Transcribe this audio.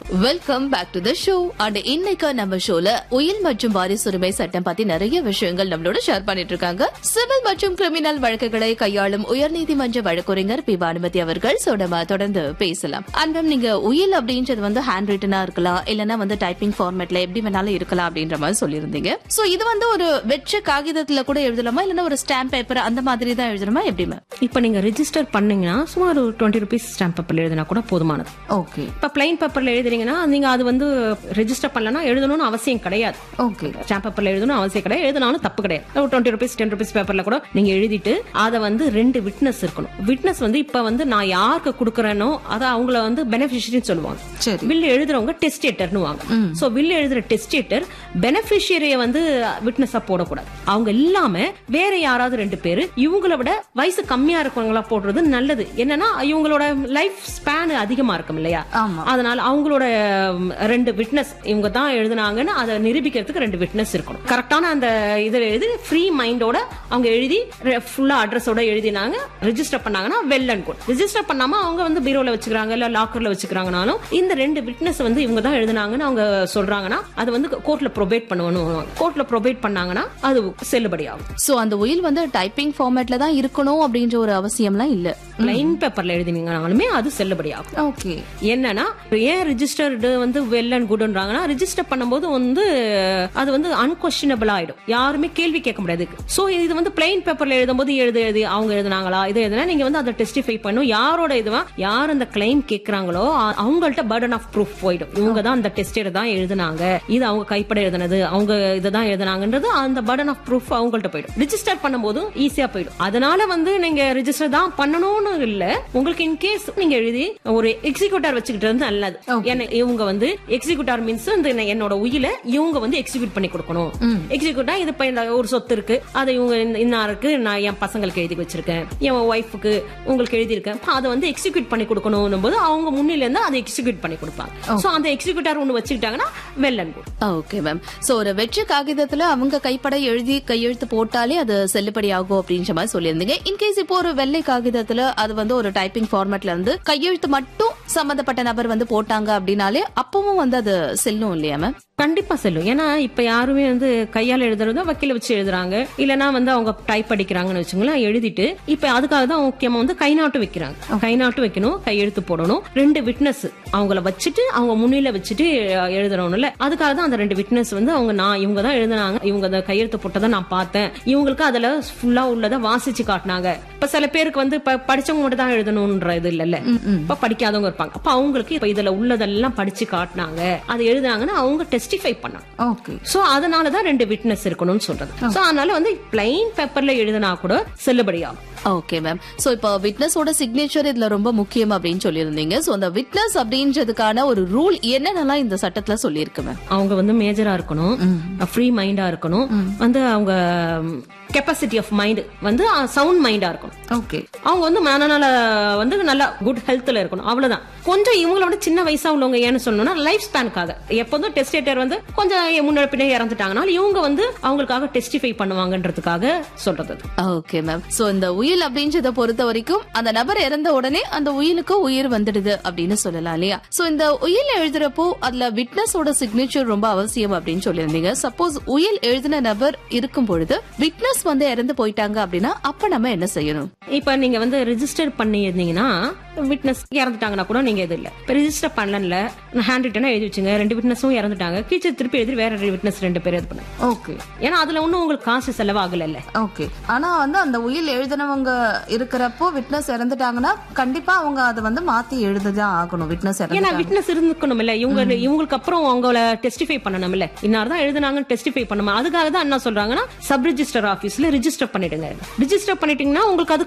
Welcome back to the show and இன்னைக்கு நம்ம ஷோல உயில் மற்றும் வாரிசுரிமை சட்டம் பத்தி நிறைய விஷயங்கள் நம்மளோட ஷேர் பண்ணிட்டு இருக்காங்க சிவில் மற்றும் கிரிமினல் வழக்குகளை கையாளும் உயர்நீதிமன்ற வழக்கறிஞர் பி பானுமதி அவர்கள் சோ நம்ம தொடர்ந்து பேசலாம் அண்ட் மேம் நீங்க உயில் அப்படின்றது வந்து ஹேண்ட் ரிட்டனா இருக்கலாம் இல்லனா வந்து டைப்பிங் ஃபார்மேட்ல எப்படி வேணாலும் இருக்கலாம் அப்படின்ற மாதிரி சொல்லியிருந்தீங்க சோ இது வந்து ஒரு வெற்ற காகிதத்துல கூட எழுதலாமா இல்லனா ஒரு ஸ்டாம்ப் பேப்பர் அந்த மாதிரி தான் எழுதணுமா எப்படி மேம் இப்போ நீங்க ரெஜிஸ்டர் பண்ணீங்கன்னா சுமார் ஒரு டுவெண்ட்டி ருபீஸ் ஸ்டாம்ப் பேப்பர்ல எழுதினா கூட போதுமானது ஓகே இப்போ பிளைன் பேப்பர்ல எழுதுறீங்கன்னா நீங்க அது வந்து ரெஜிஸ்டர் பண்ணலன்னா எழுதணும்னு அவசியம் கிடையாது ஓகே ஸ்டாம்ப் பேப்பர்ல எழுதணும் அவசியம் கிடையாது எழுதினாலும் தப்பு கிடையாது ஒரு டுவெண்ட்டி ருபீஸ் டென் ருபீஸ் பேப்பர்ல கூட நீங்க எழுதிட்டு அதை வந்து ரெண்டு விட்னஸ் இருக்கணும் விட்னஸ் வந்து இப்ப வந்து நான் யாருக்கு கொடுக்கறேனோ அதை அவங்கள வந்து பெனிஃபிஷரின்னு சொல்லுவாங்க சரி வில் எழுதுறவங்க டெஸ்டேட்டர்னு வாங்க சோ வில் எழுதுற டெஸ்டேட்டர் பெனிஃபிஷியரிய வந்து விட்னஸா போடக்கூடாது அவங்க இல்லாம வேற யாராவது ரெண்டு பேரு இவங்கள விட வயசு கம்மியா இருக்கவங்களா போடுறது நல்லது என்னன்னா இவங்களோட லைஃப் ஸ்பேன் அதிகமா இருக்கும் இல்லையா ஆமா. அதனால அவங்களோட ம், ரெண்டு விட்னஸ் இவங்க தான் எழுதுனாங்கன்னு அதை நிரூபிக்கிறதுக்கு ரெண்டு விட்னஸ் இருக்கணும் கரெக்டான அந்த இதுல எழுதி ஃப்ரீ மைண்டோட அவங்க எழுதி ஃபுல்லா அட்ரஸோட எழுதினாங்க ரெஜிஸ்டர் பண்ணாங்கன்னா வெல் அண்ட் குட் ரெஜிஸ்டர் பண்ணாம அவங்க வந்து பீரோல வச்சுக்கிறாங்க இல்ல லாக்கர்ல வச்சுக்கிறாங்கனாலும் இந்த ரெண்டு விட்னஸ் வந்து இவங்க தான் எழுதுனாங்கன்னு அவங்க சொல்றாங்கன்னா அது வந்து கோர்ட்ல ப்ரொபேட் பண்ணுவோம் கோர்ட்ல ப்ரொபேட் பண்ணாங்கன்னா அது செல்லுபடி ஆகும் சோ அந்த உயில் வந்து டைப்பிங் ஃபார்மேட்ல தான் இருக்கணும் அப்படின்ற ஒரு அவசியம்லாம் இல்ல லைன் பேப்பர்ல எழுதினீங்கனாலுமே அது செல்லுபடி ஆகும் ஓகே என்னன்னா ஏன் ரிஜிஸ்டர்டு வந்து வெல் அண்ட் குட்ன்றாங்கன்னா ரிஜிஸ்டர் பண்ணும்போது வந்து அது வந்து அன்கொஸ்டினபிள் ஆயிடும் யாருமே கேள்வி கேட்க முடியாது சோ இது வந்து பிளைன் பேப்பர்ல எழுதும்போது எழுது எழுதி அவங்க எழுதுனாங்களா இது எழுதுனா நீங்க வந்து அதை டெஸ்டிஃபை பண்ணும் யாரோட இதுவா யார் அந்த கிளைம் கேக்குறாங்களோ அ- அவங்கள்ட்ட பர்டன் ஆஃப் ப்ரூஃப் போயிடும் இவங்க தான் அந்த டெஸ்டர் தான் எழுதுனாங்க இது அவங்க கைப்பட எழுதுனது அவங்க இதுதான் எழுதுனாங்கன்றது அந்த பர்டன் ஆஃப் ப்ரூஃப் அவங்கள்ட்ட போயிடும் ரிஜிஸ்டர் பண்ணும்போதும் ஈஸியா போயிடும் அதனால வந்து நீங்க ரிஜிஸ்டர் தான் பண்ணணும்னு இல்ல உங்களுக்கு இன் கேஸ் நீங்க எழுதி ஒரு எக்ஸிக்யூட்டர் வச்சுக்கிட்டு நல்லது ஏன்னா இவங்க வந்து எக்ஸிக்யூட்டர் மீன்ஸ் இந்த என்ன- என்னோட உயில இவங்க வந்து எக்ஸிக்யூட் பண்ணி கொடுக்கணும் எக்ஸிக்யூட்டர் இது இப்ப இந்த ஒரு சொத்து இருக்கு அதை இவங்க இந்த- இன்னாருக்கு நான் என் பசங்களுக்கு எழுதி வச்சிருக்கேன் என் ஒய்ஃபுக்கு உங்களுக்கு எழுதியிருக்கேன் அப்ப அதை வந்து எக்ஸிக்யூட் பண்ணி கொடுக்கணும் போது அவங்க முன்னில இருந்து அதை எக்ஸிக்யூட் பண்ணி கொடுப்பாங்க சோ அந்த எக்ஸிக்யூட்டர் ஒண்ணு வச்சுக்கிட்டாங்கன்னா well and good okay ma'am so ஒரு வெற்று காகிதத்துல அவங்க கைப்பட எழுதி கையெழுத்து போட்டாலே அது செல்லுபடி ஆகும் அப்படின்ற மாதிரி சொல்லியிருந்தீங்க இன்கேஸ் இப்போ ஒரு வெள்ளை காகிதத்துல அது வந்து ஒரு டைப்பிங் ஃபார்மேட்ல இருந்து கையெழுத்து மட்டும் சம்பந்தப்பட்ட நபர் வந்து போட்டாங்க அப்படின்னாலே அப்பவும் வந்து அது செல்லும் இல்லையா மேம் கண்டிப்பா செல்லும் ஏன்னா இப்ப யாருமே வந்து கையால எழுதுறதோ வக்கீல வச்சு எழுதுறாங்க இல்லனா வந்து அவங்க டைப் அடிக்கிறாங்கன்னு வச்சுங்களேன் எழுதிட்டு இப்ப அதுக்காக தான் முக்கியமா வந்து கை நாட்டு வைக்கிறாங்க கை நாட்டு வைக்கணும் கையெழுத்து போடணும் ரெண்டு விட்னஸ் அவங்கள வச்சுட்டு அவங்க முன்னில வச்சுட்டு அஹ், எழுதுறோம்ல அதுக்காக தான் அந்த ரெண்டு விட்னஸ் வந்து அவங்க நான் இவங்க தான் எழுதுனாங்க இவங்க அந்த கையெழுத்து போட்டதை நான் பார்த்தேன் இவங்களுக்கு அதுல ஃபுல்லா உள்ளதை வாசிச்சு காட்டினாங்க இப்ப சில பேருக்கு வந்து இப்ப படிச்சவங்க மட்டும் தான் எழுதணும்ன்ற இது இல்லல்ல இப்ப படிக்காதவங்க இருப்பாங்க அப்ப அவங்களுக்கு இப்ப இதுல உள்ளதெல்லாம் படிச்சு காட்டினாங்க அது எழுதுனாங்கன்னா அவங்க டெஸ்டிஃபை பண்ணணும் ஓகே சோ அதனாலதான் ரெண்டு விட்னஸ் இருக்கணும்னு சொல்றது சோ அதனால வந்து பிளைன் பேப்பர்ல எழுதினா கூட செல்லுபடியாகும் ஓகே மேம் சோ இப்போ விட்னஸோட சிக்னேச்சர் இதுல ரொம்ப முக்கியம் அப்படின்னு சொல்லியிருந்தீங்க சோ அந்த விட்னஸ் அப்படின்றதுக்கான ஒரு ரூல் என்னென்னலாம் இந்த சட்டத்துல சொல்லியிருக்கு மேம் அவங்க வந்து மேஜரா இருக்கணும் ஃப்ரீ மைண்டா இருக்கணும் வந்து அவங்க கெப்பாசிட்டி ஆஃப் மைண்ட் வந்து சவுண்ட் மைண்டா இருக்கணும் ஓகே அவங்க வந்து மனநல வந்து நல்லா குட் ஹெல்த்ல இருக்கணும் அவ்வளவுதான் கொஞ்சம் இவங்கள விட சின்ன வயசா உள்ளவங்க ஏன்னு சொல்லணும்னா லைஃப் ஸ்பேனுக்காக எப்போதும் டெஸ்டேட்டர் வந்து கொஞ்சம் முன்ன பின்ன இறந்துட்டாங்கன்னா இவங்க வந்து அவங்களுக்காக டெஸ்டிஃபை பண்ணுவாங்கன்றதுக்காக சொல்றது அது. ஓகே மேம் சோ இந்த உயில் அப்படின்றத பொறுத்த வரைக்கும் அந்த நபர் இறந்த உடனே அந்த உயிலுக்கு உயிர் வந்துடுது அப்படின்னு சொல்லலாம் இல்லையா சோ இந்த உயில் எழுதுறப்போ அதுல விட்னஸோட சிக்னேச்சர் ரொம்ப அவசியம் அப்படின்னு சொல்லியிருந்தீங்க சப்போஸ் உயில் எழுதின நபர் இருக்கும் பொழுது விட்னஸ் வந்து இறந்து போயிட்டாங்க அப்படின்னா அப்ப நம்ம என்ன செய்யணும் இப்ப நீங்க வந்து ரெஜிஸ்டர் பண்ணியிருந்தீங்கன்னா விட்னஸ் இறந்துட்டாங்கன்னா கூட நீங்க இது இல்ல இப்ப ரெஜிஸ்டர் பண்ணல ஹேண்ட் ரிட்டனா எழுதி வச்சுங்க ரெண்டு விட்னஸும் இறந்துட்டாங்க கீச்சர் திருப்பி எழுதி வேற விட்னஸ் ரெண்டு பேர் இது பண்ணுங்க ஓகே ஏன்னா அதுல ஒண்ணும் உங்களுக்கு காசு செலவாகல ஓகே ஆனா வந்து அந்த உயில் எழுதினவங்க இருக்கிறப்போ விட்னஸ் இறந்துட்டாங்கன்னா கண்டிப்பா அவங்க அதை வந்து மாத்தி எழுதுதான் ஆகணும் விட்னஸ் ஏன்னா விட்னஸ் இருந்துக்கணும் இல்ல இவங்க இவங்களுக்கு அப்புறம் அவங்கள டெஸ்டிஃபை பண்ணணும் இல்ல இன்னார் தான் எழுதுனாங்கன்னு டெஸ்டிஃபை பண்ணணும் அதுக்காக தான் என்ன சொல்றாங்கன்னா சப் ரெஜிஸ்டர் ஆபீஸ்ல ரிஜிஸ்டர் பண்ணிடுங்க ரிஜிஸ்டர் பண்ணிட்டீங்கன்னா உங்களுக்கு அது